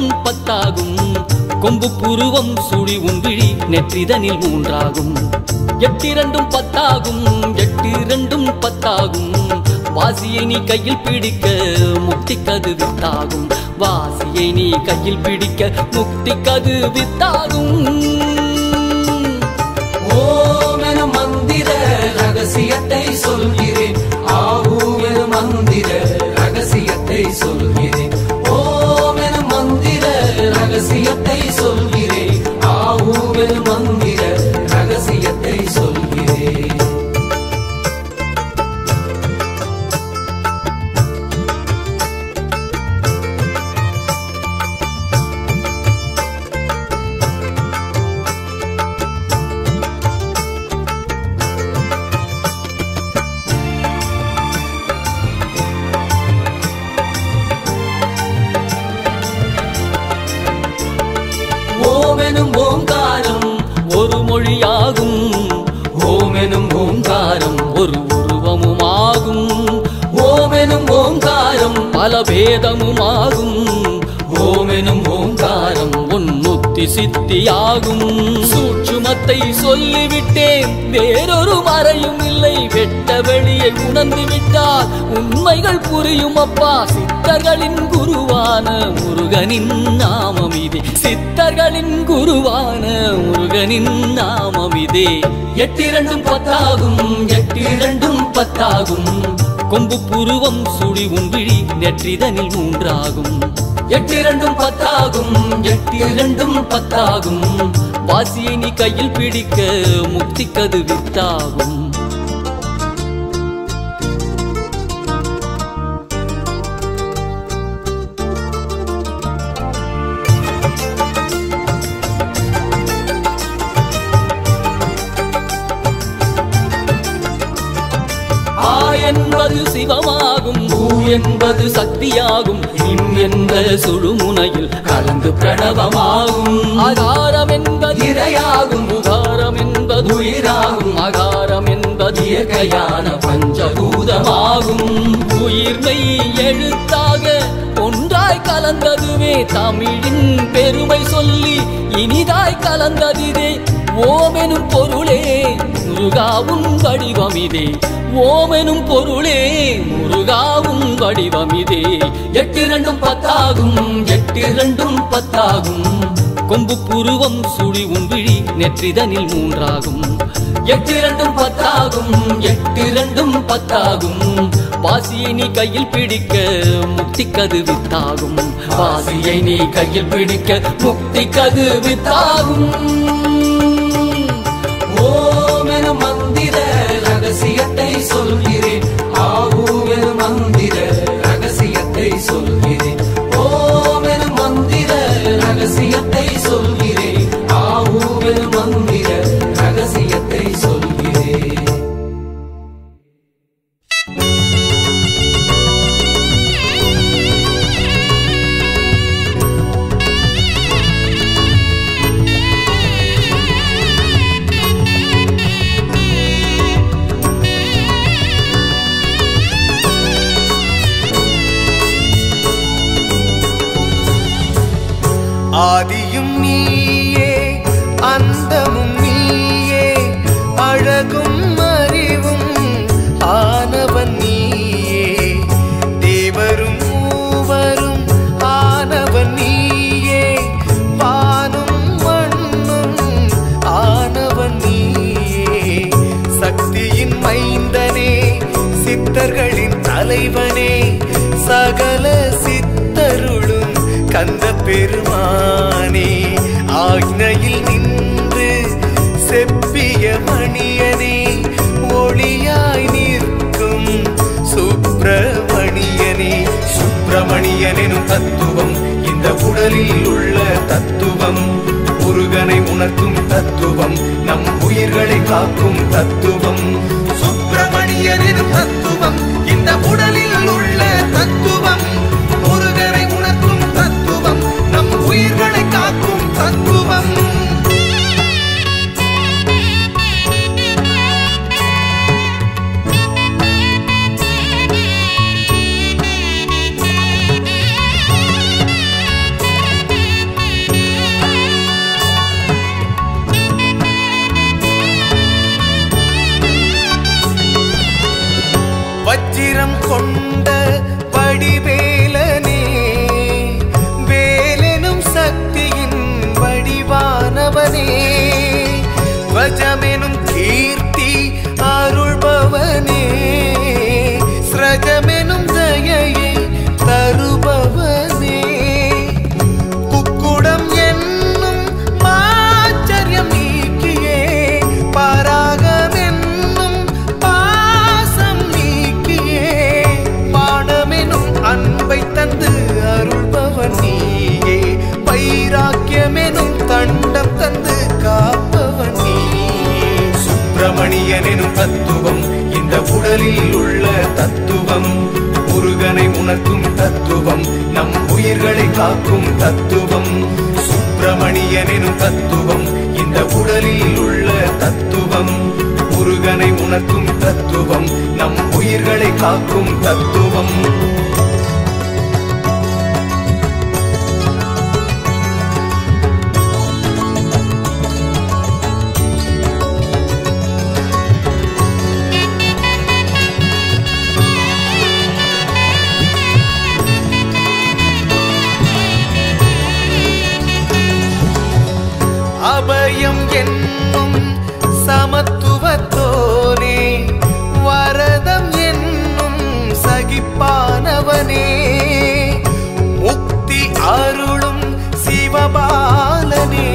எட்டிரண்டும் பத்தாகும் கொம்பு புருவம் சுழி உன்விழி நெற்றிதனில் மூன்றாகும் எட்டிரண்டும் பத்தாகும் எட்டிரண்டும் பத்தாகும் வாசியை நீ கையில் பிடிக்க முக்தி கது வித்தாகும் வாசியை நீ கையில் பிடிக்க முக்தி கது வித்தாகும் ஓம் என மந்திர ரகசியத்தை சொல்கிறேன் ஆஹூ என மந்திர ரகசியத்தை சொல்கிறேன் ஓம் என மந்திர ரகசியத்தை சொல்கிறேன் ஆஹூ என மந்திர ரகசியத்தை சொல்கிறேன் ஓமெனும் ஓங்காரம் ஒரு மொழியாகும் ஓமெனும் ஓங்காரம் ஒரு உருவமுமாகும் ஓமெனும் ஓங்காரம் பல பேதமுமாகும் ஓமெனும் ஓங்காரம் உன்னுத்தி சித்தியாகும் சூட்சுமத்தை சொல்லிவிட்டேன் வேறொரு மறையும் இல்லை வெட்ட வெளியை உணர்ந்து விட்டால் உண்மைகள் புரியும் அப்பா சித்தர்களின் குருவான முருகனின் நாமம் இதே சித்தர்களின் குருவான முருகனின் நாமம் இதே எட்டிரண்டும் பத்தாகும் எட்டிரண்டும் பத்தாகும் கொம்பு புருவம் சுழி உன்விழி நெற்றிதனில் மூன்றாகும் எட்டிரண்டும் பத்தாகும் எட்டிரண்டும் பத்தாகும் வாசியை நீ கையில் பிடிக்க முக்தி கது வித்தாகும் ஆ என்பது சிவமாகும் பூ என்பது சக்தியாகும் இம் என்ற சுழுமுனையில் கலந்து பிரணவமாகும் ஆகாரம் என்பது இரையாகும் உகாரம் என்பது உயிராகும் அகாரம் என்பது இயற்கையான பஞ்சபூதமாகும் உயிர்மை எழுத்தாக ஒன்றாய் கலந்ததுவே தமிழின் பெருமை சொல்லி இனிதாய் கலந்ததிதே ஓமெனும் பொருளே முருகாவும் வடிவமிதே ஓமெனும் பொருளே முருகாவும் வடிவமிதே எட்டிரண்டும் பத்தாகும் எட்டிரண்டும் பத்தாகும் கொம்பு புருவம் சுழி உன்விழி நெற்றிதனில் மூன்றாகும் எட்டிரண்டும் பத்தாகும் எட்டிரண்டும் பத்தாகும் வாசியை நீ கையில் பிடிக்க முக்தி கது வித்தாகும் வாசியை நீ கையில் பிடிக்க முக்தி கது வித்தாகும் ஓம் என மந்திர ரகசியத்தை சொல்கிறேன் ஆஹூ என மந்திர ரகசியத்தை சொல்கிறேன் ஓம் என மந்திர ரகசியத்தை சொல்கிறேன் ஆஹூ என மந்திர ரகசியத்தை சொல்கிறேன் ஆதியும் நீயே அந்தமும் நீயே அழகும் அறிவும் ஆனவன் நீயே தேவரும் மூவரும் ஆனவன் நீயே வானும் மண்ணும் ஆனவன் நீயே சக்தியின் மைந்தனே சித்தர்களின் தலைவனே சகல சித்தருளும் கந்த பெருமானே ஆக்னையில் நின்று செப்பிய மணியனே ஒளியாய் நிற்கும் சுப்பிரமணியனே சுப்பிரமணியனும் தத்துவம் இந்த உடலில் உள்ள தத்துவம் முருகனை உணர்த்தும் தத்துவம் நம் உயிர்களை காக்கும் தத்துவம் சுப்பிரமணியனும் தத்துவம் இந்த உடலில் உள்ள தத்துவம் முருகனை உணர்த்தும் தத்துவம் நம் உயிர்களை காக்கும் தத்துவம் Thank you. உடலில் உள்ள தத்துவம் முருகனை உணர்த்தும் தத்துவம் நம் உயிர்களை காக்கும் தத்துவம் சுப்பிரமணியன் எனும் தத்துவம் இந்த உடலில் உள்ள தத்துவம் முருகனை உணர்த்தும் தத்துவம் நம் உயிர்களை காக்கும் தத்துவம் அபயம் என்னும் சமத்துவத்தோனே வரதம் என்னும் சகிப்பானவனே முக்தி அருளும் சிவபாலனே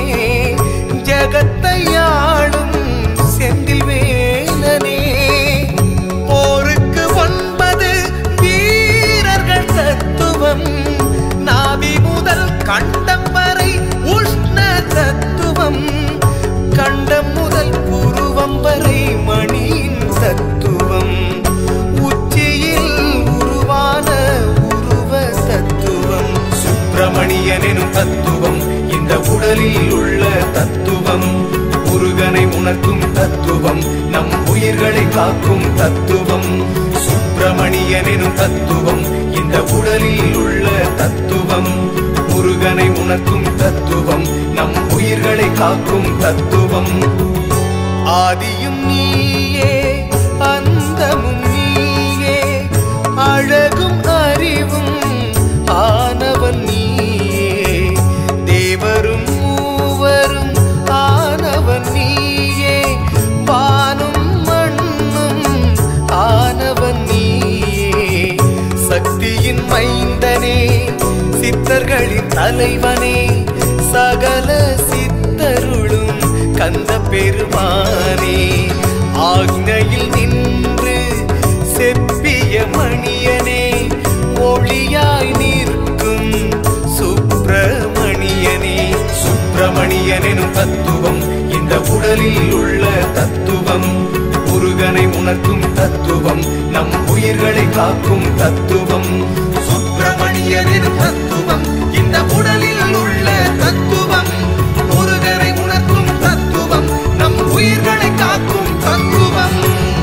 ஜகத்தையாளும் செந்தில் வேலனே போருக்கு ஒன்பது வீரர்கள் தத்துவம் நாவி முதல் கண்டம் வரை உஷ்ண தத்துவம் கண்டம் முதல் புருவம் வரை மணியின் தத்துவம் உச்சியில் உருவான உருவ தத்துவம் சுப்பிரமணியன் எனும் தத்துவம் இந்த உடலில் உள்ள தத்துவம் முருகனை உணர்த்தும் தத்துவம் நம் உயிர்களை காக்கும் தத்துவம் சுப்பிரமணியன் எனும் தத்துவம் இந்த உடலில் உள்ள தத்துவம் முருகனை உணர்த்தும் தத்துவம் நம் உயிர்களை காக்கும் தத்துவம் ஆதியும் நீயே அந்தமும் நீயே அழகும் அறிவும் ஆனவன் நீயே தேவரும் மூவரும் ஆனவன் நீயே வானும் மண்ணும் ஆனவன் நீயே சக்தியின் மைந்தனே சித்தர்களின் தலைவனே சகல சித்தருளும் கந்த பெருமானே ஆக்னையில் நின்று செப்பிய மணியனே ஒளியாய் நிற்கும் சுப்பிரமணியனே சுப்பிரமணியன் எனும் தத்துவம் இந்த உடலில் உள்ள தத்துவம் முருகனை உணர்த்தும் தத்துவம் நம் உயிர்களை காக்கும் தத்துவம் சுப்பிரமணியன் எனும் தத்துவம் இந்த உடலில் உள்ள தத்துவம் முருகனை உணர்த்தும் தத்துவம் நம் உயிர்களை காக்கும் தத்துவம்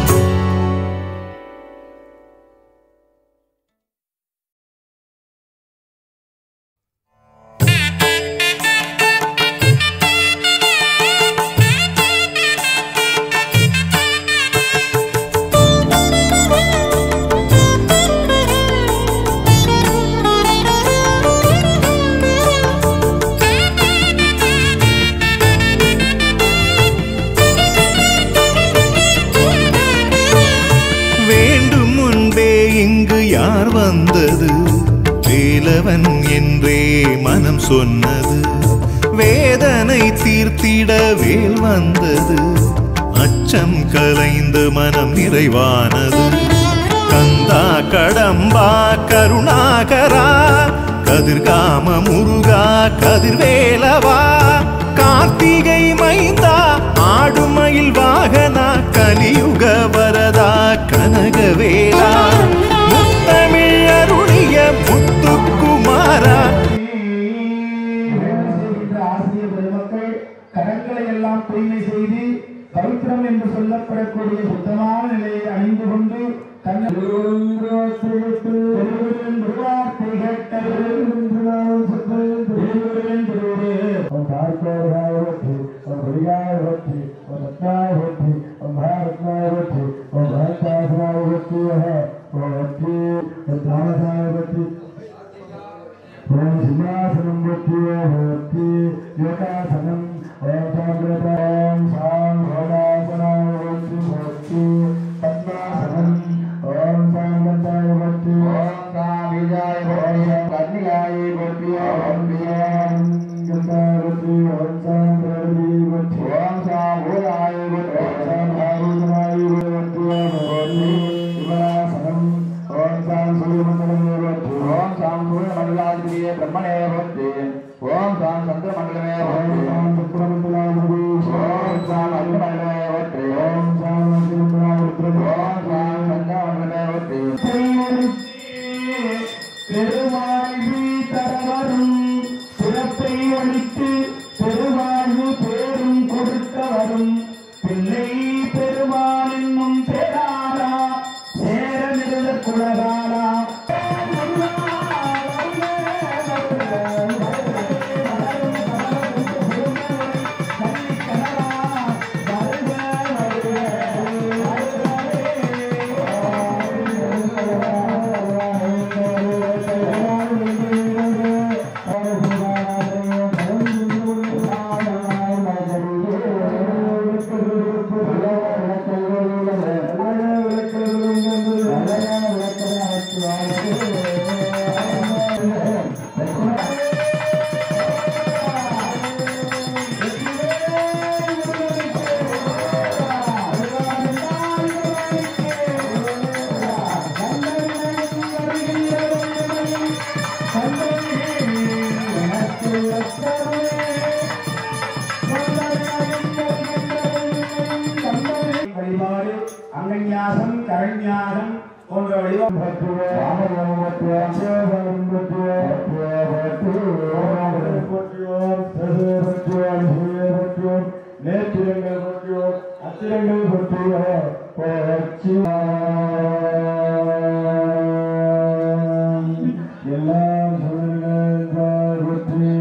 வேண்டும் முன்பே இங்கு யார் வந்தது வேலவன் என்றே மனம் சொன்னது வேதனை தீர்த்திட வேல் வந்தது அச்சம் கலைந்து மனம் நிறைவானது கந்தா கடம்பா கருணாகரா கதிர்காம முருகா கதிர்வேலவா கார்த்திகை மைந்தா ஆடுமயில் வாகனா கலியுக வரதா கனகவேலா முத்தமிழ் அருளிய முத்துக்குமாரா செய்கின்ற ஆசிரியர் பெருமக்கள் கடன்களை எல்லாம் தூய்மை செய்து பவித்திரம் என்று சொல்லப்படக்கூடிய சுத்தமான நிலையை அணிந்து கொண்டு ఓం సింహాసనం వృత్తియో భవతి యోగాసనం ఓం సాంగ్రతాం సాం భోగాసనాయ వృత్తి భవతి పద్మాసనం ఓం సాంగతాయ వృత్తి ఓం సావిజాయ భవతి కన్యాయ వృత్తి ఓం వ్యాం గతావతి ఓం సాం ప్రవతి వృత్తి ఓం సాం భూయాయ వృత్తి ఓం సాం భారూజనాయ వృత్తి భవతి శివాసనం ఓం సాం సూర్యమండలమే వృత్తి ఓం సాం సూర్యమండలాధిపతియే బ్రహ్మణే వృత్తి ఓం సాం చంద్రమండలమే వృత్తి ఓం చంద్రమండలాధిపతి ఓం సాం అగ్నిమండలమే వృత్తి ఓం సాం అగ్నిమండలాధిపతి ఓం సాం ஒழித்து பெருவாழ்வு பேரும் கொடுக்க வரும் பிள்ளை பெருமான் என்னும் பேராரா சேர நிறுத குலகாலா வழிபாடு அங்கன்யாசம் கரண்யாசம் போன்ற நேத்திரங்கள் பற்றியோ அத்திரங்கள் பற்றியோ போற்றி எல்லாம் சொல்லுங்கள் பற்றி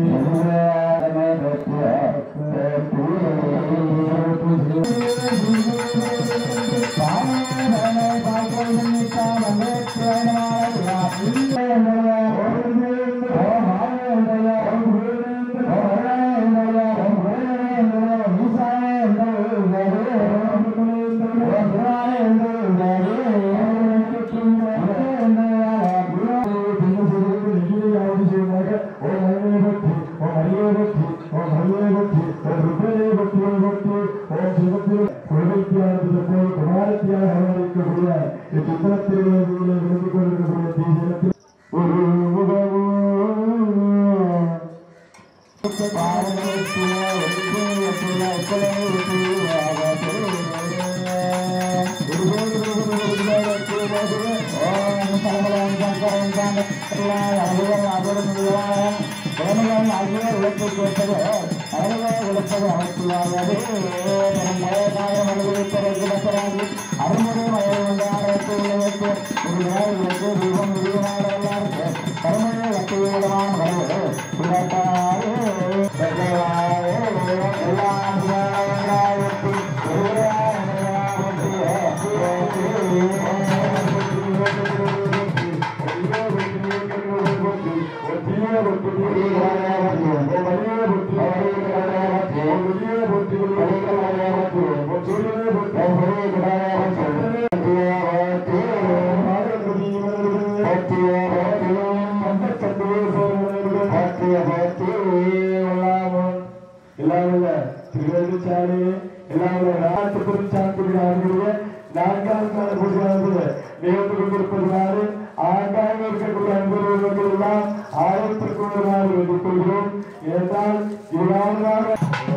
திருவேதிச்சாலே எல்லாருடைய நாட்டுப்புறம் சார்ந்திருக்கிறார்களுடைய நான்காவது கால பூஜையானது நிகழ்ந்து கொண்டிருப்பதனாலே ஆங்காங்க இருக்கக்கூடிய அன்பர்கள் எல்லாம் ஆயிரத்திற்கு ஒரு நாள் வேண்டிக் கொள்கிறோம் ஏனென்றால் இவ்வாறு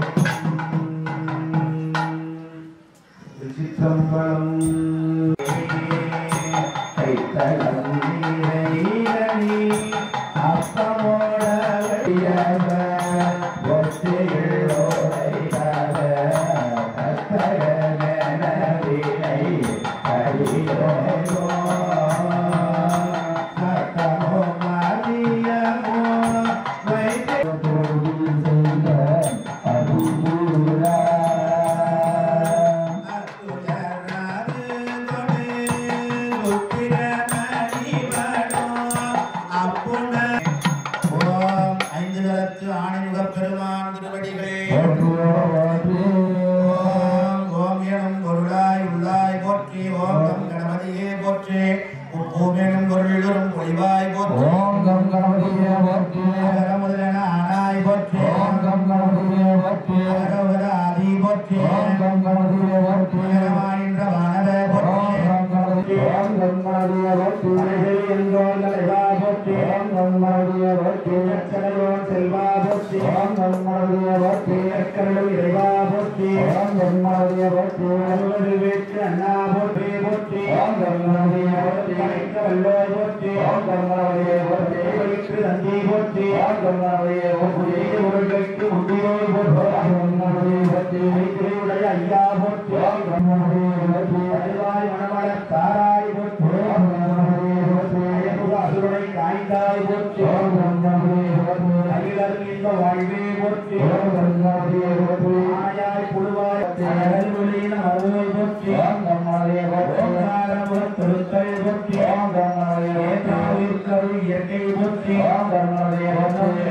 சித்தம்பலம் கைத்தலம் நீரை அப்பமோட ஓம் ஐந்து நிலத்து ஆணைமுகப் பெருமான் திருவடிகளே ஓம் ஓம் எனும் பொருளாய் உள்ளாய் போற்றி ஓம் கம் கணபதியே போற்றி உப்பூம் எனும் பொருள் வரும் பொழிவாய் போற்றி ஓம் கம் கணபதியே போற்றி அகர முதலென ஆனாய் போற்றி ஓம் கம் கணபதியே போற்றி அகரவர ஆதி போற்றி ஓம் கம் கணபதியே போற்றி உயரமாயின்ற வானர போற்றி ஓம் கம் கணபதியே ஓம் கம் கணபதியே போற்றி அழகில் எங்கோல் அலைவா போற்றி ஓம் கம் கணபதியே போற்றி அச்சலையோன் செல்வா போற்றி ஓம் கண்மணவிய போற்றி அக்கரடு இறைவா போற்றி ஓம் கண்மணவிய போற்றி அருளது வேற்று அண்ணா போற்றி போற்றி ஓம் கண்மணவிய போற்றி அழைக்க வல்லோய் போற்றி ஓம் கண்மணவிய போற்றி வயிற்று தந்தி போற்றி ஓம் கண்மணவிய போற்றி உருளைக்கு முந்தியோய் போற்றி ஓம் கண்மணவிய போற்றி வைத்திரையுடைய ஐயா போற்றி ஓம் கண்மணவிய போற்றி அறிவாய் மணமள தாராய் போற்றி ஓம் கண்மணவிய போற்றி அயமுக அசுரனை காய்ந்தாய் போற்றி ஓம் கண்மணவிய போற்றி அகிலர் இன்ப வாழ்வே போற்றி ஓம் கண்மணவிய போற்றி ஆயாய் புழுவாய் அருள்வெளியின் அருளை போற்றி ஓம் கண்மணவிய போற்றி ஓங்காரமுகத் திருத்தல் போற்றி ஓம் கண்மணவிய ஏற்றாவிற்கருள் இயற்கை போற்றி ஓம் கண்மணவிய போற்றி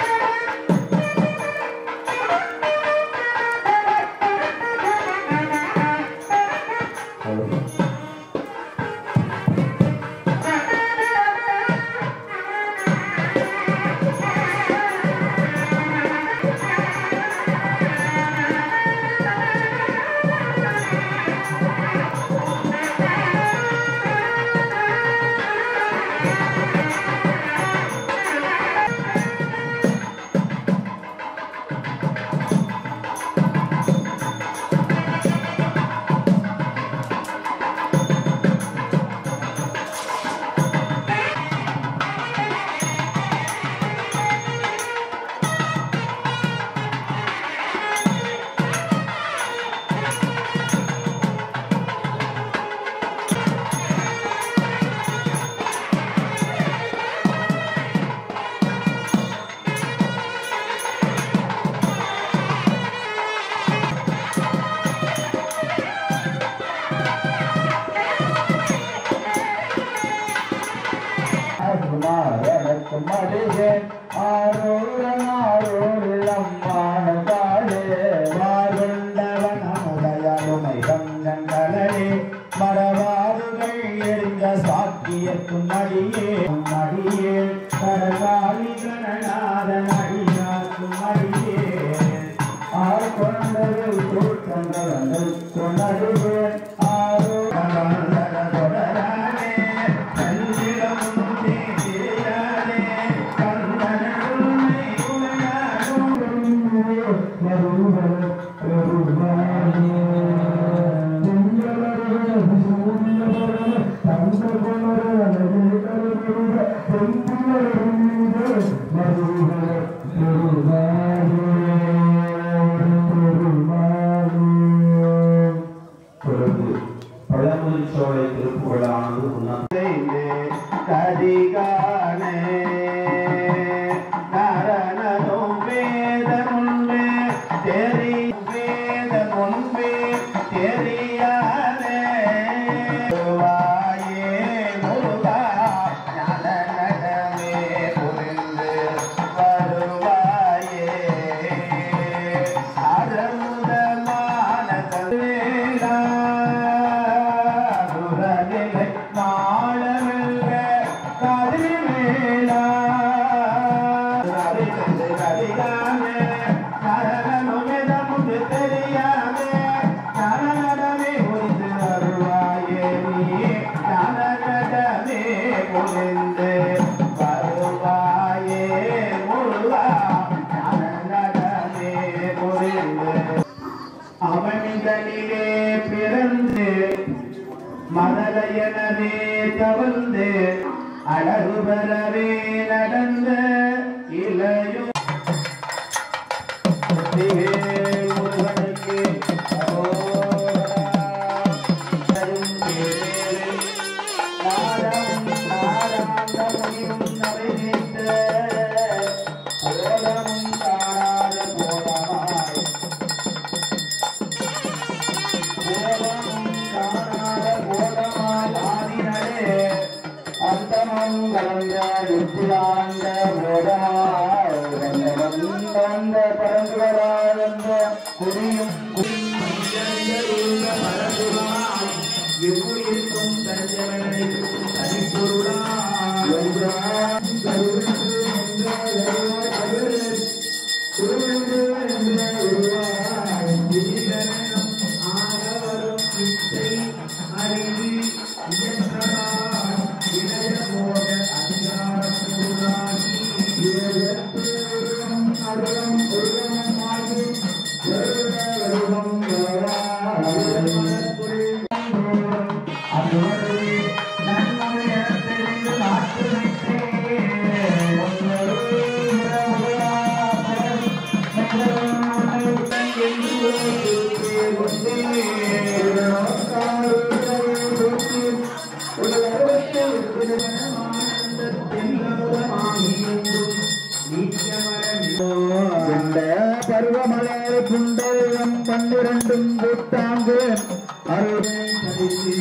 எனக்கு மடியேன் ஆரோரன் ஆரோரிளம் மானதாளே வாழ்ந்தவன் அமுதயலுமை கங்கங்களே மரவாறுகள் எரிந்த சாக்கியத்தும் அடியே அடியே கரகாலி கணநாதன் அடியாக்கும் அடியே ஆர் கொண்டது கூட்டங்கள் கொண்டது ஆரோ தொடரானே கண்ணிலும் தெரியாதே கண்ணனுமை பழமொழி சோலை திருப்புகழானது உண்ணா கதிகானே நரணனும் வேத முன்பே தெரி வேத முன்பே தெரியாதே வாயே முருகா ஞானமே புரிந்து வருவாயே அறமுதமான கவேலா துரநிலை நாளமெல்ல கதிர்வேலா நரிகண்டு கதிகாமே நரகனுமெதமுது தெரியாமே நரகடமே புரிந்து வருவாயே நீ நரகடமே புரிந்து வருவாயே முருகா நரகடமே புரிந்து அவனிதனிலே பிறந்து மதலையனவே தவழ்ந்து அழகு பெறவே நடந்த இளையோ வெற்றிவேல் முருகனுக்கு அரோகரா. அரும் பேரேறு நாதம் நாராந்தமுனியும் நவைநீத்த கோலமும் காணாத கோலமாய் கோலமும் காணாத கோலமாய் ஆதினரே அந்தமும் கலந்த நித்தியாந்த கோலமாய் வந்த வந்த பரந்துவராழ்ந்த குறியும் எவ்வுயிருக்கும் தஞ்சவனை அறிவி அந்த பருவமழை புண்டலம் பன்னிரண்டும் கூட்டாங்கு அருளை கழித்து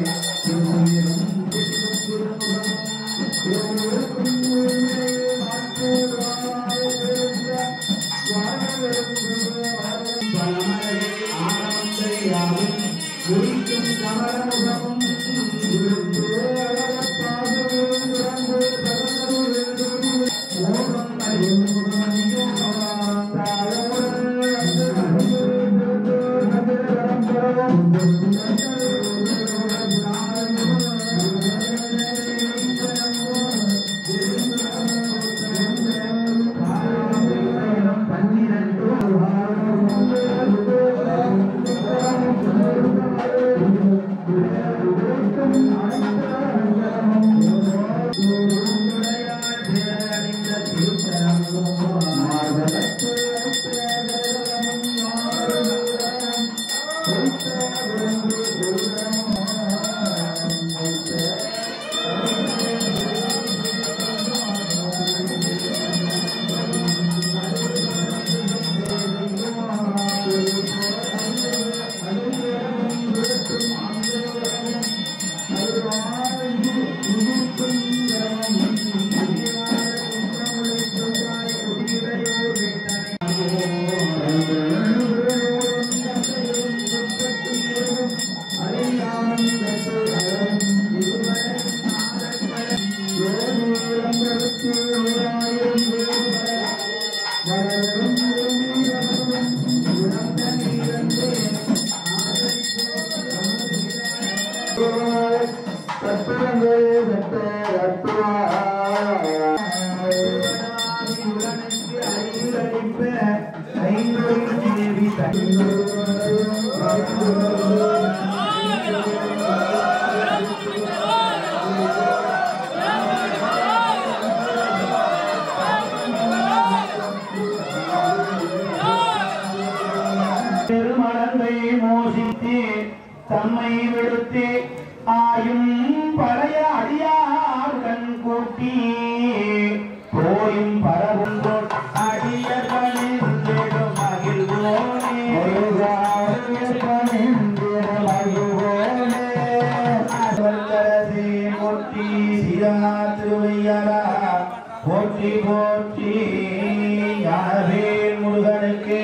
பெருமடந்தை மோசித்து தம்மை விடுத்து ஆயும் பழைய அடியாருடன் கூட்டி போயும் பரவும் அடியர்களின் மகிழ்வோனே அசல்தரசே முட்டி சிரா திருவையரா போற்றி போற்றி ஞானவேல் முருகனுக்கு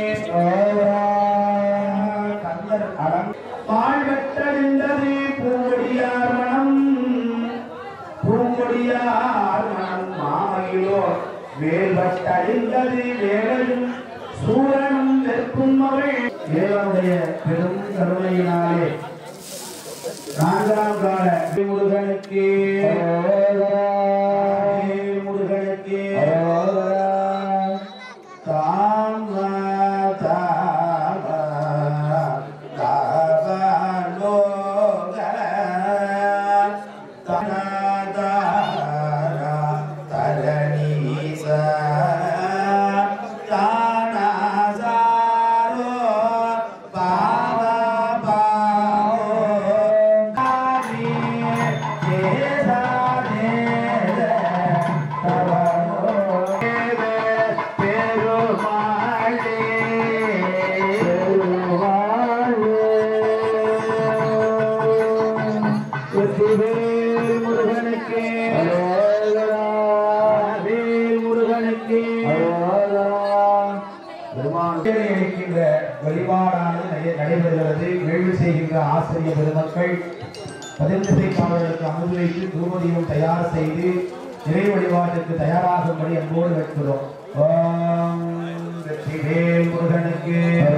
கந்தர் அடம் வாழ்வெட்டறிந்தது பூங்கொடியார் மனம் பூங்கொடியார் மனம் மாமையிலோ வேல்வட்டறிந்தது வேலையும் சூரனும் வெறுக்கும் அவள் தேவனுடைய பெரும் கருணையினாலே நான்காம் கால முருகனுக்கு முருகனுக்கு தாம தாம தாவலோக தனதார தரணீச தானாசாரோ பாவ பாவோ காரி தேசா தேத தவனோ பெருமாளே வெற்றிவேல் முருகனுக்கு வேல் முருகனுக்கு இருக்கின்ற வழிபாடானது நடை- நடைபெறுகிறது வேள்வி செய்கின்ற ஆசிரிய பெருமக்கள் பதினெட்டு பாடல்களுக்கு அமுது வைத்து தூமதியும் தயார் செய்து இறை வழிபாட்டுக்கு தயாராகும்படி அன்போடு வைக்கிறோம் ஓம் வெற்றிவேல் முருகனுக்கு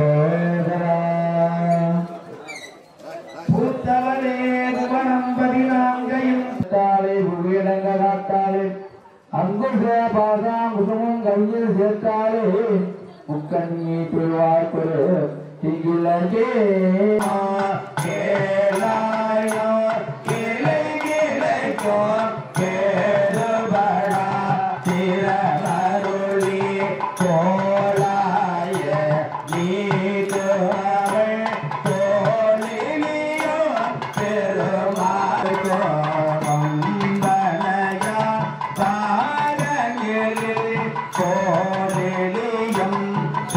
பூத்தவனே புவனம் பதினான்கையும் காலை உயிரிழங்க காத்தாலே அங்குச பாசாங்குசமும் கையில் சேர்த்தாலே முக்கண்ணி பெறுவார் பெரு திகிலகே கேளாயோ கேளை கேளைக்கோ கேடுபடா திறமருளி கோளாய நீதுவள் தோழிலியோ பெருமாள் கோம்பனையா பாரங்கில் கோலிலியம்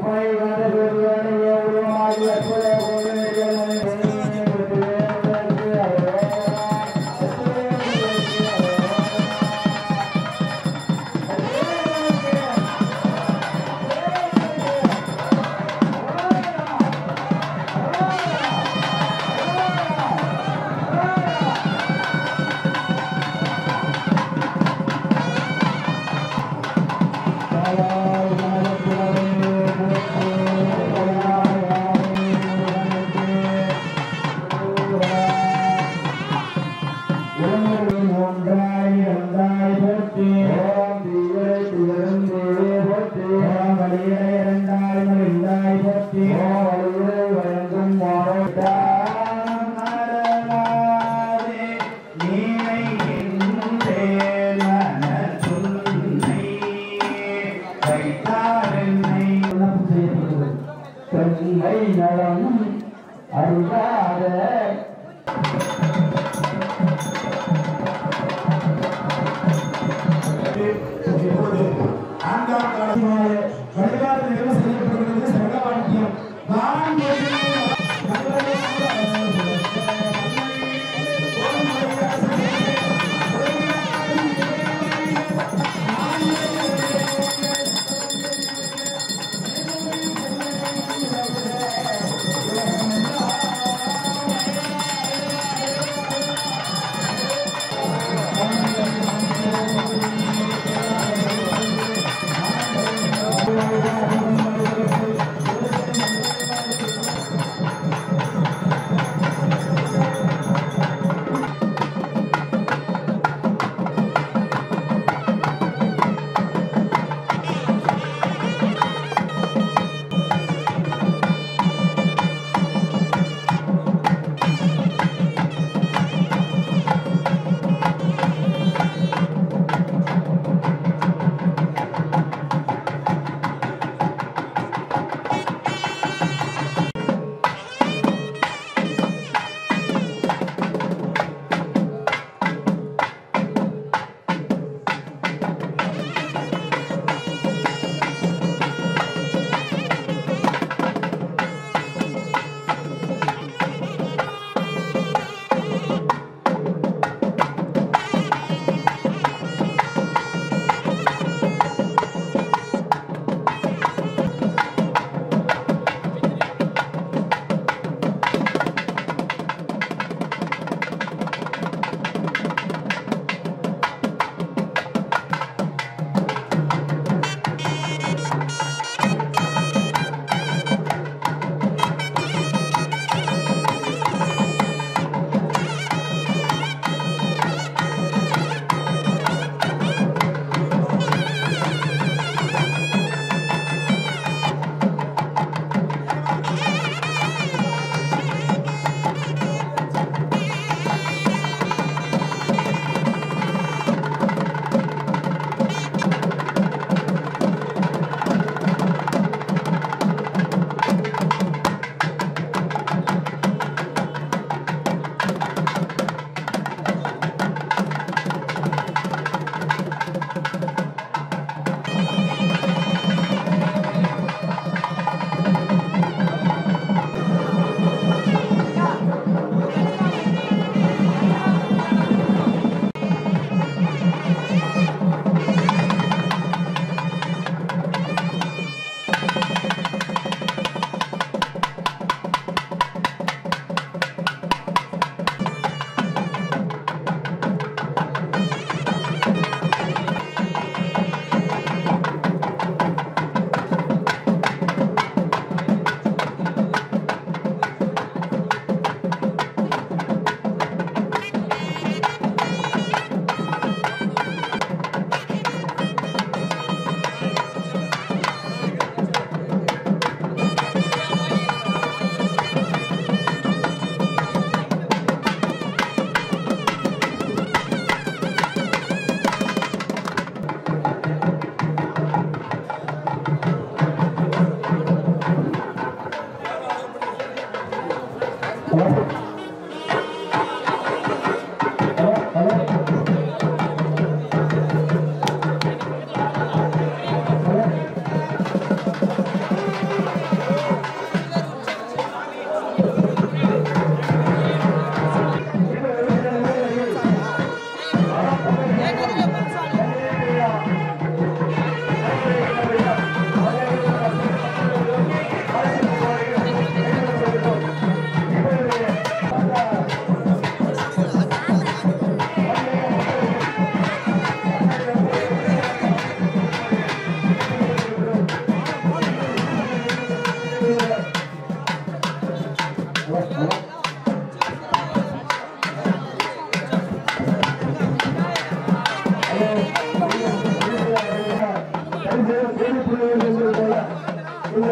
நலம் அருளாத இப்பொழுது நான்காம் கால வழிபாடு நிறைவு செய்யப்படுகிறது சங்க வாக்கியம் நான் Thank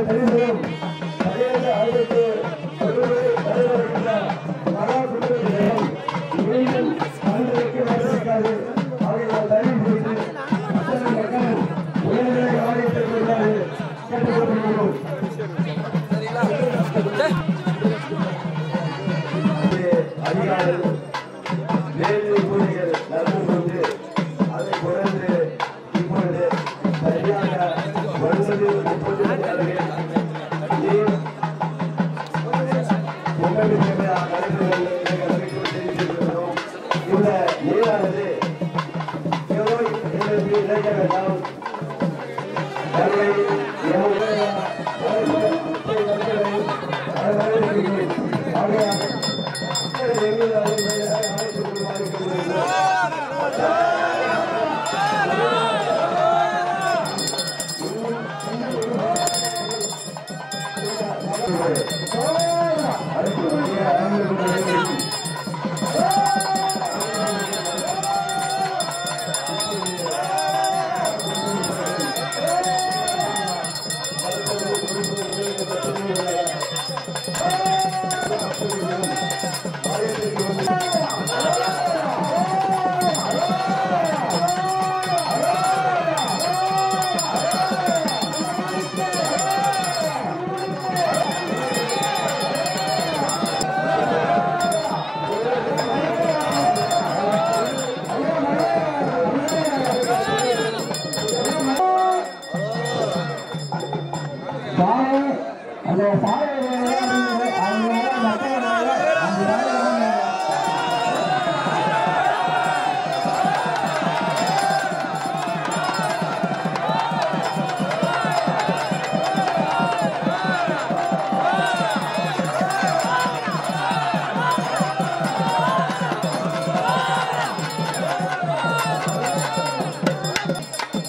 தரிசனம் பதினேழு ஆயிரத்து ஒருவரை நடைபெறுகின்ற மகா குண்டலம் மீண்டும் பன்னெண்டுக்கு வரவேற்காது அவர்கள் தயவு செய்து அத்தனை மக்கள் உயர்நிலை ஆலயத்திற்கு வருமாறு கேட்டுக்கொள்கிறோம் அதிகாரிகள் வேள்வி பூஜைகள் நடந்து கொண்டு அதை தொடர்ந்து இப்பொழுது சரியாக ஒன்பது முப்பது பொங்கல் திருவிழா நடைபெறுகிறது தெரிவித்திருக்கிறோம் இந்த நீரானது ஏதோ எங்களுக்கு இணைக்க வேண்டாம் தங்களை சாலை அந்த சாலை அவங்க மக்கள் அந்த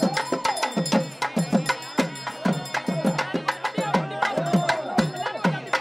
ஆ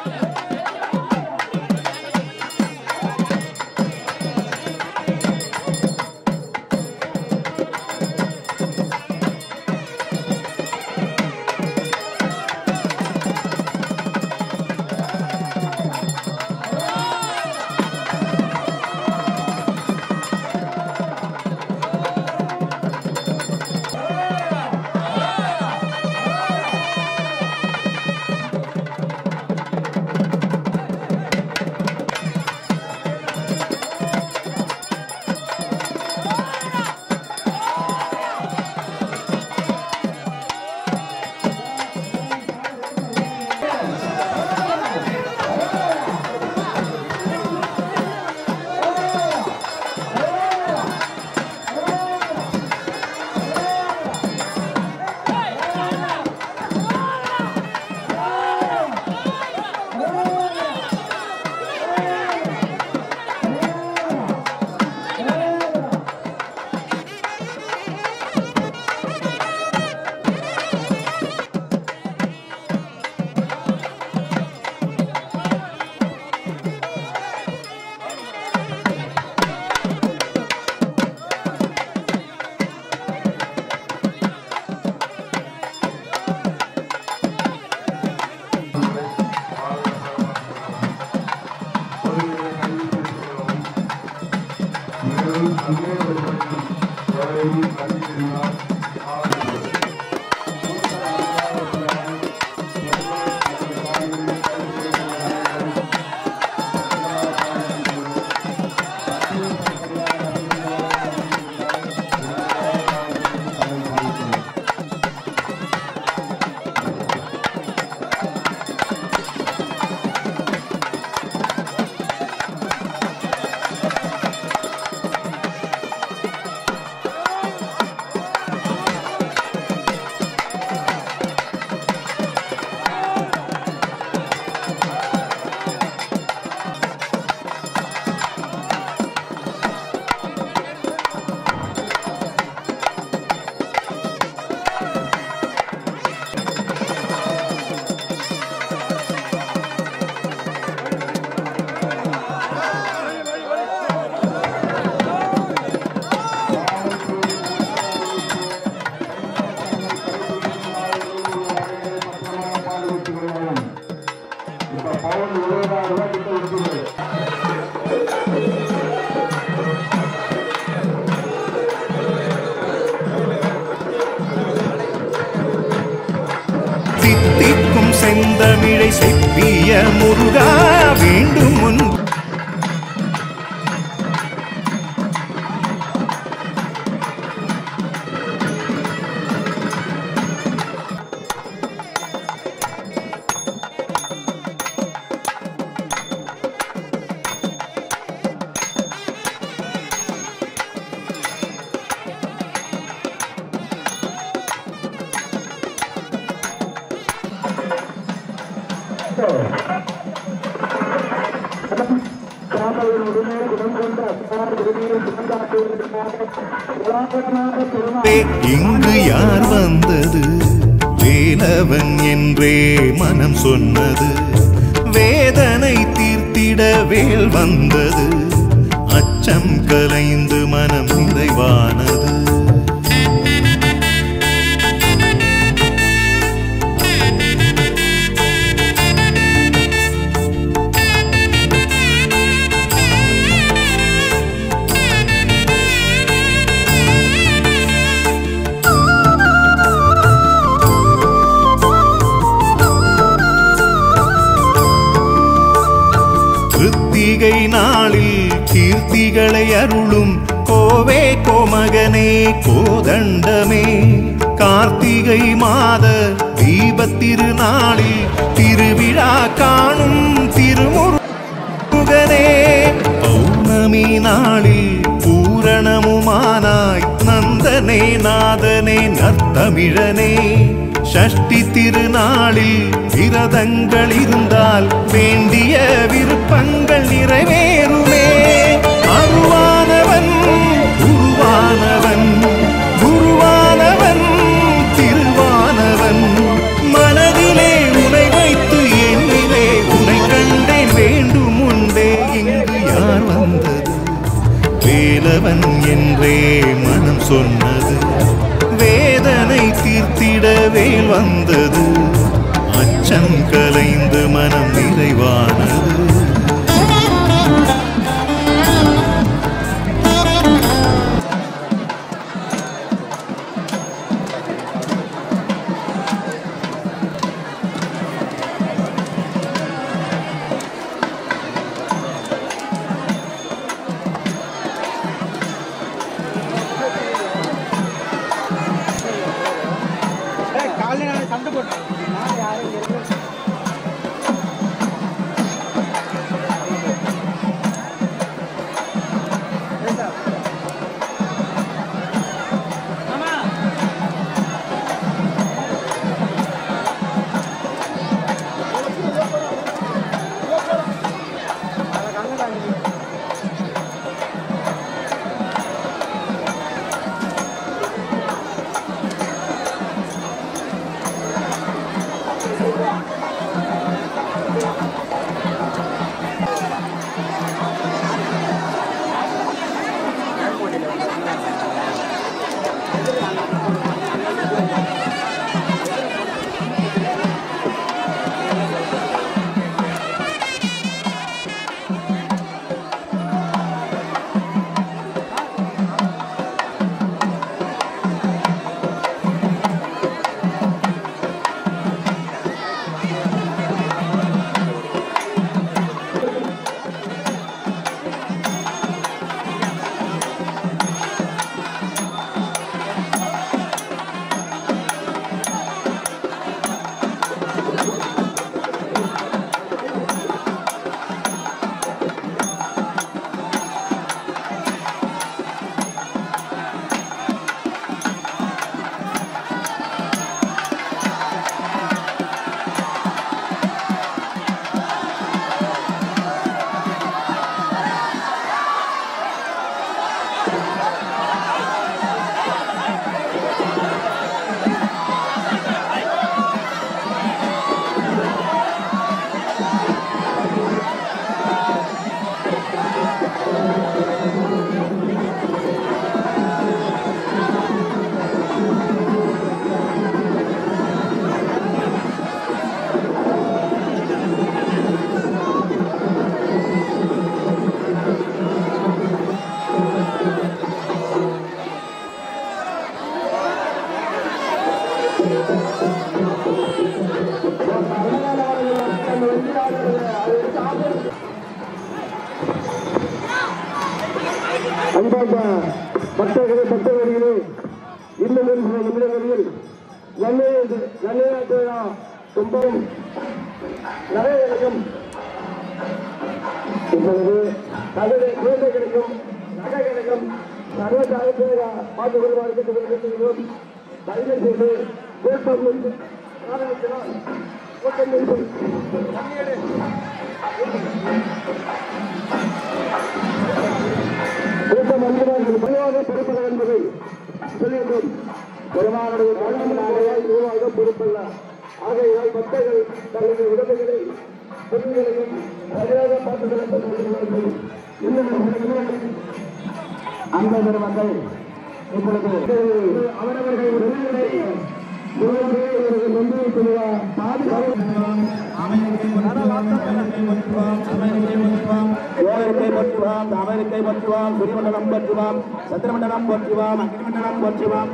கொடுக்கலாம் இப்ப பவுன் இருபதாயிரம் ரூபாய் கிட்ட இருக்குது தித்திக்கும் செந்தமிழை செப்பிய முருகா வேண்டும் முன் இங்கு யார் வந்தது வேலவன் என்றே மனம் சொன்னது வேதனை தீர்த்திட வேல் வந்தது அச்சம் கலைந்து மனம் நிறைவானது கிருத்திகை நாளில் கீர்த்திகளை அருளும் கோவே கோமகனே கோதண்டமே கார்த்திகை மாத தீபத்திருநாளில் திருவிழா காணும் திருமுருகனே பௌர்ணமி நாளில் பூரணமுமானாய் நந்தனே நாதனே நர்த்தமிழனே ஷஷ்டி திருநாளில் விரதங்கள் இருந்தால் வேண்டிய விருப்பங்கள் நிறைவேறுமே அருவானவன் குருவானவன் குருவானவன் திருவானவன் மனதிலே உனை வைத்து எண்ணிலே உனை கண்டேன் வேண்டும் உண்டே இங்கு யார் வந்தது வேலவன் என்றே மனம் சொன்னது வேதனை தீர்த்திட வேல் வந்தது அச்சம் கலைந்து மனம் நிறைவானது காலையில் சண்டை போட்டேன் அன்பார்ந்த பக்தர்களே பக்தர்களே இன்னும் ஒரு சில நிமிடங்களில் நல்ல நல்ல ரொம்பவும் நிறைய கிடைக்கும் இப்பொழுது நகை குழந்தை கிடைக்கும் நகை கிடைக்கும் சர்வ ஜாகிரதையாக பார்த்துக் கொள்வார் கேட்டுக்கொள்கிறோம் தயவு செய்து கூட்டம் நின்று ஆரம்பிக்கலாம் கூட்டம் நின்று கூட்டம் அன்புடன் பொதுவாக பொறுப்பது என்பதை சொல்லியிருந்தோம் பெருமானுடைய கவனமாக உருவாக பொறுப்பல்ல ஆகையால் மக்கள் தங்களுடைய உடமைகளை பொருள்களையும் சரியாக பார்த்துக் இன்னும் அந்த பெருமக்கள் இப்பொழுது அவரவர்கள் உடல்களை நன்றி சொல்லுவார் ஏழத்தை பற்றுவாம் தாமரிக்கை பற்றுவாம் சுரிமண்டலம் பற்றுவாம் சந்திரமண்டலம் பற்றுவாம் அக்னிமண்டலம் பற்றுவாம்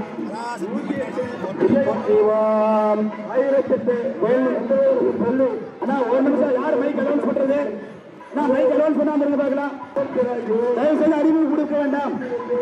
பற்றுவாம் ஆயிரத்தெட்டு சொல்லு அண்ணா ஒரு நிமிஷம் யார் மைக் அலௌன்ஸ் பண்றது நான் மைக் அலௌன்ஸ் பண்ணாம இருக்க பார்க்கலாம் தயவு செய்து அறிவு கொடுக்க வேண்டாம்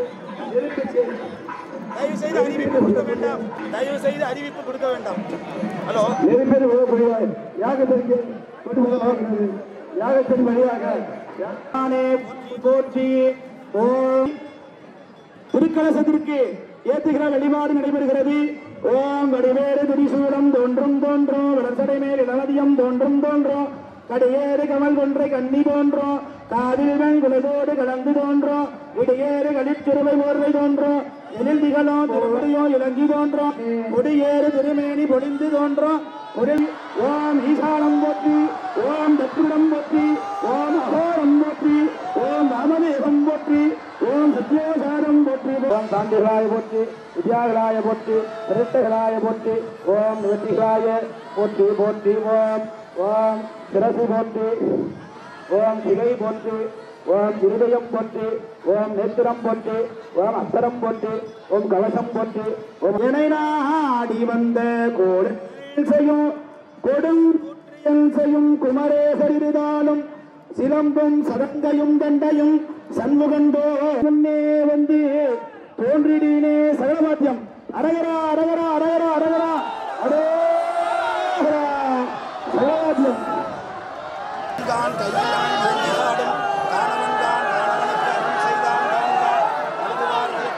தயவு செய்து அறிவிப்பு கொடுக்க வேண்டாம் தயவு செய்து அறிவிப்பு கொடுக்க வேண்டாம் ஹலோ நெருப்பது உதவுவாய் யாகத்திற்கு கொண்டு யாகத்தின் வழியாக யானே போற்றி ஓம் திருக்கலசத்திற்கு ஏத்துகிற வழிபாடு நடைபெறுகிறது ஓம் வடிவேறு திரிசூலம் தோன்றும் தோன்றும் வளர்சடை மேல் இளவதியம் தோன்றும் தோன்றும் கடையேறு கமல் கொன்றை கண்ணி தோன்றும் காதில் வெண்குலதோடு கலந்து தோன்றும் இடையேறு களிச்சிறுவை போர்வை தோன்றும் எழில் திகழோ திருமுடியோ இலங்கி தோன்றும் முடியேறு திருமேனி பொழிந்து தோன்றும் உடல் ஓம் ஈசானம் போற்றி ஓம் தத்துடம் போற்றி ஓம் அகோரம் போற்றி ஓம் ராமதேவம் போற்றி ஓம் சத்யோசாரம் போற்றி ஓம் சாந்திகளாய போற்றி வித்யாகளாய போற்றி திருட்டகளாய போற்றி ஓம் நிவர்த்திகளாய போற்றி போற்றி ஓம் ஓம் சிரசு போற்றி ஓம் சிகை போற்றி ஓம் இருதயம் போற்றி ஓம் நேத்திரம் போற்றி ஓம் அஸ்தரம் போற்றி ஓம் கவசம் போற்றி ஓம் இணை நாடி வந்த கோடு செய்யும் கொடும் செய்யும் குமரேசரிதாலும் சிலம்பும் சதங்கையும் தண்டையும் சண்முகந்தோ முன்னே வந்து தோன்றினே சகலவாத்தியம் அரகரா அரகரா அரகரா அரகரா அரோகரா சகலவாத்தியம் தான் கையான் மஞ்சளாடும் காணவன் தான் காணவனுக்கு அருள் செய்தான் காண்பான் அழுதுவார்கள்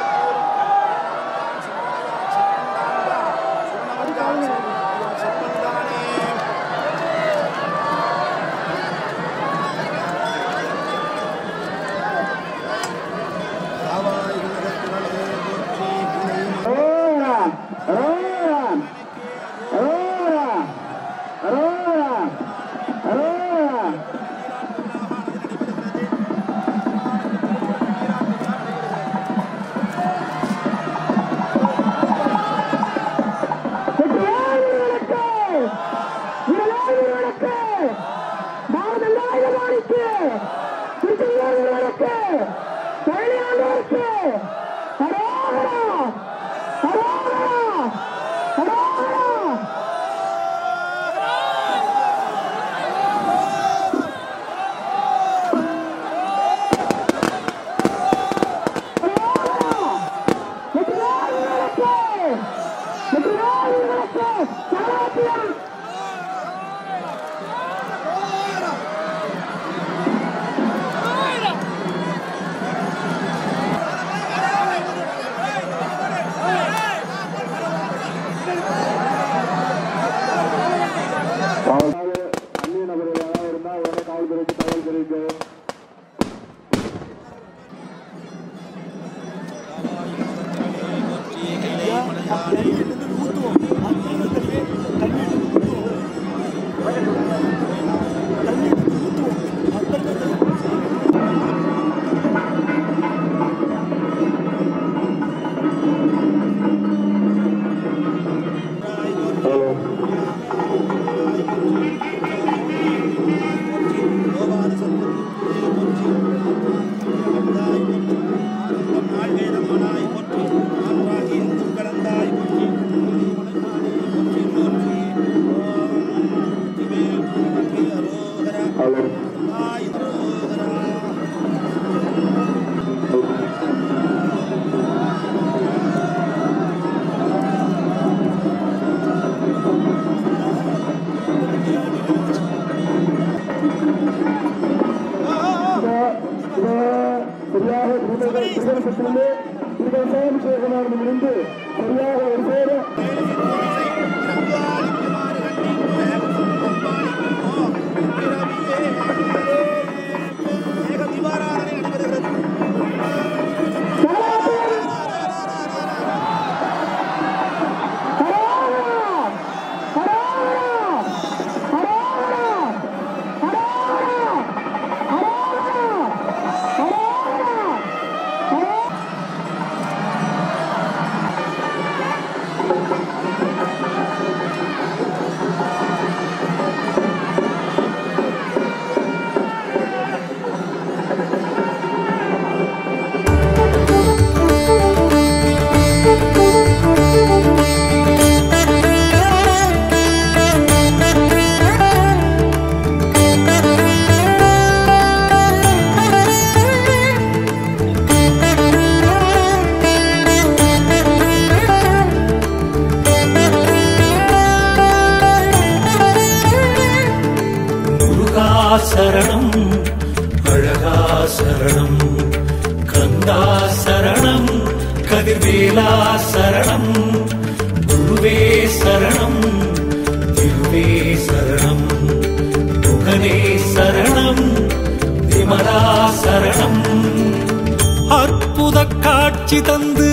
சொன்னவன்தானே ஆவாய் உலகத்தினே போற்றி வினையும் அரோகரா அரோகரா அரோகரா அரோகரா அரோகரா வெற்றியாளர்களுக்கு வீரர்களுக்கு பாரதந்தாயுதவாணிக்கு திருச்செந்தூர்களுக்கு பழனியாளருக்கு அரோகரா அரோகரா அரோகரா வெற்றியாளர்களுக்கு வெற்றியாளர்களுக்கு சகலத்தியம் அந்நிய நபர்கள் யாராவது இருந்தால் உடனே காவல்துறைக்கு தகவல் தெரிவிக்க அரோகரா பிரதேசத்திலே இந்த சாமிசேகனானது முடிந்து சரியாக ஒரு சேர முருகா சரணம் அழகா சரணம் கந்தா சரணம் கதிர்வேலா சரணம் குருவே சரணம் திருவே சரணம் முகனே சரணம் விமலா சரணம் அற்புத காட்சி தந்து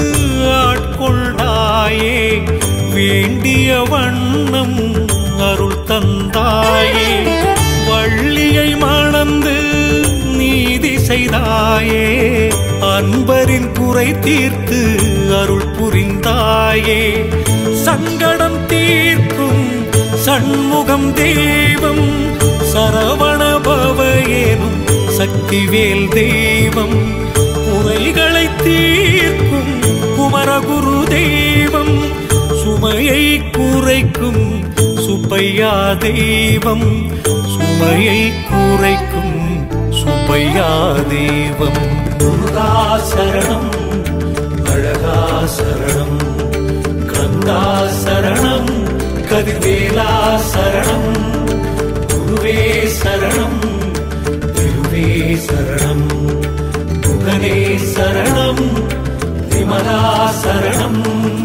ஆட்கொண்டாயே வேண்டிய வண்ணம் அருள் தந்தாயே வள்ளியை மணந்து நீதி செய்தாயே அன்பரின் குறை தீர்த்து அருள் புரிந்தாயே சங்கடம் தீர்க்கும் சண்முகம் தெய்வம் சரவண பவ எனும் சக்திவேல் தெய்வம் குறைகளை தீர்க்கும் குமரகுரு தெய்வம் சுமையை குறைக்கும் சுப்பையா தெய்வம் சுமையை குறைக்கும் சுப்பையா தெய்வம் முருகா சரணம் அழகா சரணம் கந்தா சரணம் கதிர்வேலா சரணம் குருவே சரணம் திருவே சரணம் முகனே சரணம் விமலா சரணம்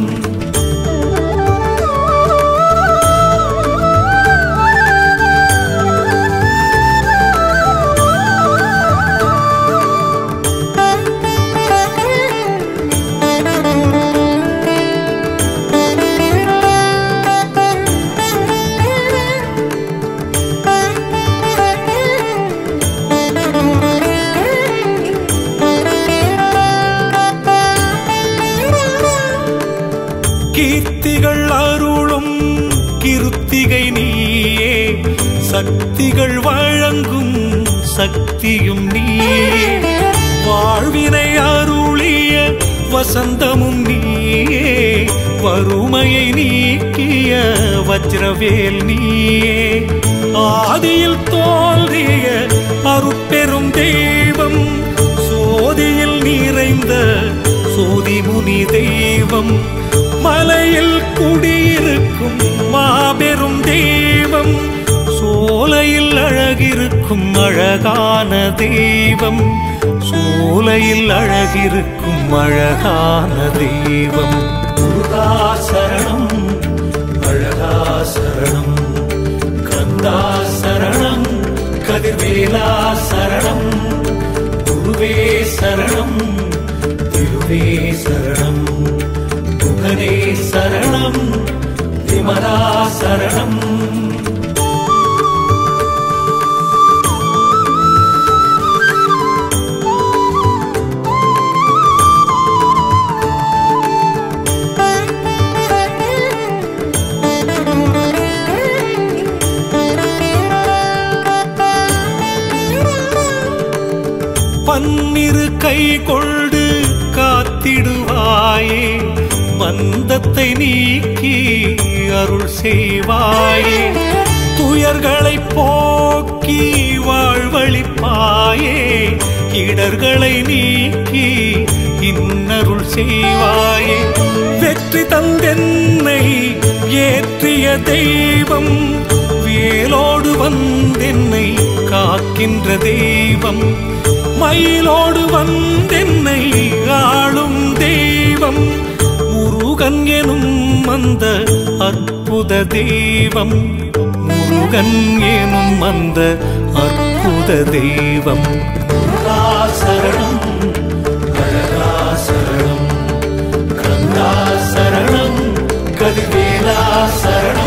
கீர்த்திகள் அருளும் கிருத்திகை நீயே சக்திகள் வழங்கும் சக்தியும் நீயே வாழ்வினை அருளிய வசந்தமும் நீயே வறுமையை நீக்கிய வஜ்ரவேல் நீயே ஆதியில் தோன்றிய அருட்பெரும் தெய்வம் சோதியில் நிறைந்த சோதிமுனி தெய்வம் மலையில் குடியிருக்கும் மாபெரும் தெய்வம் சோலையில் அழகிருக்கும் அழகான தெய்வம் சோலையில் அழகிருக்கும் அழகான தெய்வம் முருகா சரணம் அழகா சரணம் கந்தா சரணம் கதிர்வேலா சரணம் குருவே சரணம் திருவே சரணம் முகனே சரணம் விமலா சரணம் பன்னிரு கை கொண்டு காத்திடுவாயே பந்தத்தை நீக்கி அருள் செய்வாயே துயர்களை போக்கி வாழ்வழிப்பாயே இடர்களை நீக்கி இன்னருள் செய்வாயே வெற்றி தந்தென்னை ஏற்றிய தெய்வம் வேலோடு வந்தென்னை காத்த காக்கின்ற தெய்வம் மயிலோடு வந்தென்னை ஆளும் தெய்வம் முருகன் எனும் அந்த அற்புத தெய்வம் முருகன் எனும் அந்த அற்புத தெய்வம் முருகா சரணம் அழகா சரணம் கந்தா சரணம் கதிவேலா சரணம்